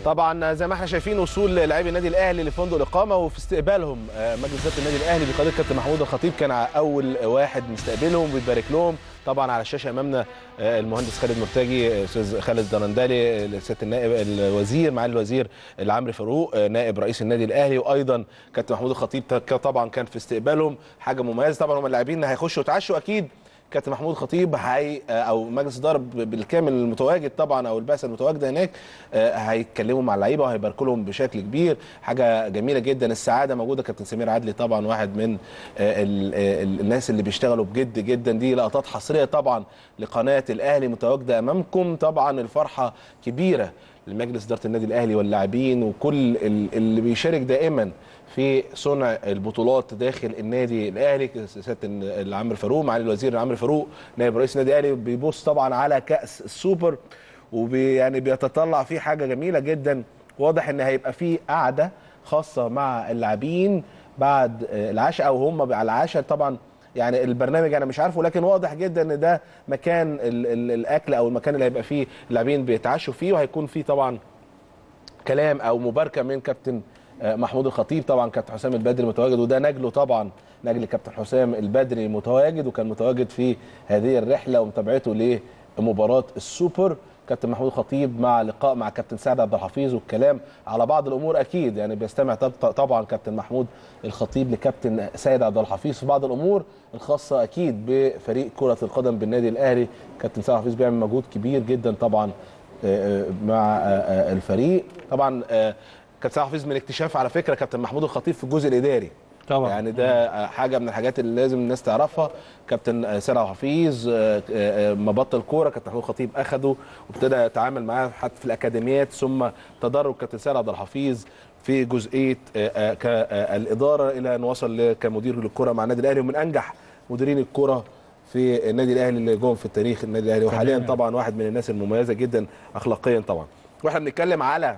طبعا زي ما احنا شايفين وصول لاعبي النادي الاهلي لفندق الاقامه وفي استقبالهم آه، مجلس اداره النادي الاهلي بقياده كابتن محمود الخطيب كان اول واحد مستقبلهم وبيبارك لهم طبعا على الشاشه امامنا آه، المهندس خالد مرتجي استاذ خالد درندالي سياده النائب الوزير معالي الوزير العمري فاروق آه، نائب رئيس النادي الاهلي وايضا كابتن محمود الخطيب ك- طبعا كان في استقبالهم حاجه مميزه طبعا هم اللاعبين هيخشوا يتعشوا اكيد كابتن محمود خطيب هي او مجلس الاداره ب- بالكامل المتواجد طبعا او البعثه المتواجده هناك آه، هيتكلموا مع اللعيبه وهيباركوا لهم بشكل كبير حاجه جميله جدا السعاده موجوده كابتن سمير عدلي طبعا واحد من آه، ال- آه، ال- الناس اللي بيشتغلوا بجد جدا دي لقطات حصريه طبعا لقناه الاهلي متواجده امامكم طبعا الفرحه كبيره لمجلس اداره النادي الاهلي واللاعبين وكل ال- اللي بيشارك دائما في صنع البطولات داخل النادي الاهلي سياده العمرو فاروق معالي الوزير العمرو فاروق نائب رئيس النادي الاهلي بيبص طبعا على كاس السوبر وبي يعني بيتطلع فيه حاجه جميله جدا واضح ان هيبقى فيه قعده خاصه مع اللاعبين بعد آه، العشاء او هم على العشاء طبعا يعني البرنامج انا مش عارفه لكن واضح جدا ان ده مكان ال ال الاكل او المكان اللي هيبقى فيه اللاعبين بيتعشوا فيه وهيكون فيه طبعا كلام او مباركه من كابتن آه، محمود الخطيب طبعا كابتن حسام البدري متواجد وده نجله طبعا نجل كابتن حسام البدري متواجد وكان متواجد في هذه الرحله ومتابعته لمباراه السوبر كابتن محمود الخطيب مع لقاء مع كابتن سعد عبد الحفيظ والكلام على بعض الامور اكيد يعني بيستمع طب- طبعا كابتن محمود الخطيب لكابتن سيد عبد الحفيظ في بعض الامور الخاصه اكيد بفريق كره القدم بالنادي الاهلي كابتن سيد عبد الحفيظ بيعمل مجهود كبير جدا طبعا آه، آه، مع آه، آه، الفريق طبعا آه، كابتن سيد حفيظ من اكتشاف على فكره كابتن محمود الخطيب في الجزء الاداري طبعا. يعني ده آه، حاجه من الحاجات اللي لازم الناس تعرفها كابتن آه، سيد عبد الحفيظ آه، آه، ما بطل كوره كابتن محمود الخطيب اخده وابتدى يتعامل معاه حتى في الاكاديميات ثم تدرج كابتن سيد عبد الحفيظ في جزئيه آه، آه، كالاداره الى ان وصل كمدير للكره مع النادي الاهلي ومن انجح مديرين الكره في النادي الاهلي اللي جم في التاريخ النادي الاهلي وحاليا تمام. طبعا واحد من الناس المميزه جدا اخلاقيا طبعا واحنا بنتكلم على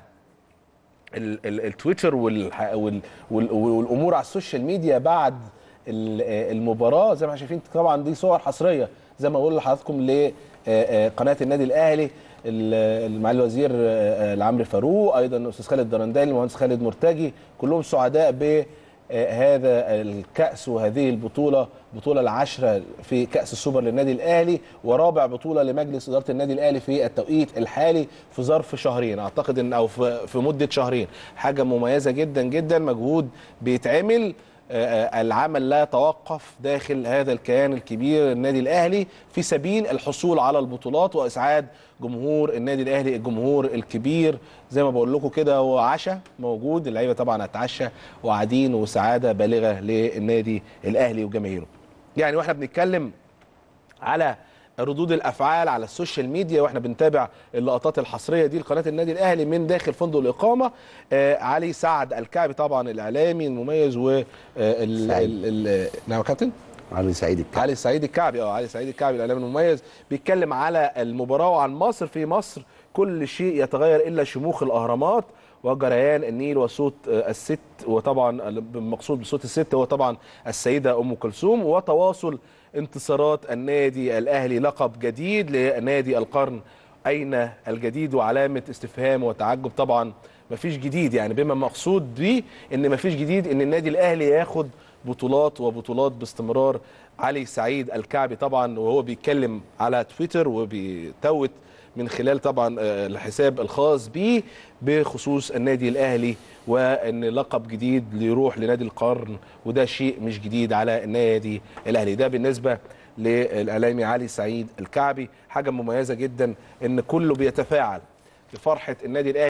ال- ال- التويتر والح- وال- وال- والامور على السوشيال ميديا بعد ال- المباراه زي ما احنا شايفين طبعا دي صور حصريه زي ما بقول لحضراتكم لقناه النادي الاهلي ال- المعالي الوزير آه، العمري فاروق ايضا الاستاذ خالد درندالي المهندس خالد مرتجي كلهم سعداء ب آه، هذا الكأس وهذه البطولة بطولة العشرة في كأس السوبر للنادي الأهلي ورابع بطولة لمجلس إدارة النادي الأهلي في التوقيت الحالي في ظرف شهرين أعتقد إن أو في في مدة شهرين حاجة مميزة جدا جدا مجهود بيتعمل آه، آه، العمل لا يتوقف داخل هذا الكيان الكبير النادي الاهلي في سبيل الحصول على البطولات واسعاد جمهور النادي الاهلي الجمهور الكبير زي ما بقول لكم كده هو عشاء موجود اللعيبه طبعا هتعشى وقاعدين وسعاده بالغه للنادي الاهلي وجماهيره يعني واحنا بنتكلم على ردود الافعال على السوشيال ميديا واحنا بنتابع اللقطات الحصريه دي لقناه النادي الاهلي من داخل فندق الاقامه آه علي سعد الكعبي طبعا الاعلامي المميز و آه، ال- سعيد. ال- ال- نعم يا كابتن علي سعيد الكعب علي سعيد الكعبي اه علي سعيد الكعبي الاعلامي المميز بيتكلم على المباراه وعن مصر في مصر كل شيء يتغير الا شموخ الاهرامات وجريان النيل وصوت آه، الست وطبعا المقصود بصوت الست هو طبعا السيده ام كلثوم وتواصل انتصارات النادي الاهلي لقب جديد لنادي القرن اين الجديد وعلامه استفهام وتعجب طبعا مفيش جديد يعني بما مقصود بيه ان مفيش جديد ان النادي الاهلي ياخد بطولات وبطولات باستمرار علي سعيد الكعبي طبعا وهو بيتكلم على تويتر وبيتوت من خلال طبعا آه، الحساب الخاص بيه بخصوص النادي الاهلي وان لقب جديد ليروح لنادي القرن وده شيء مش جديد على النادي الاهلي ده بالنسبه للاعلامي علي سعيد الكعبي حاجه مميزه جدا ان كله بيتفاعل لفرحه النادي الاهلي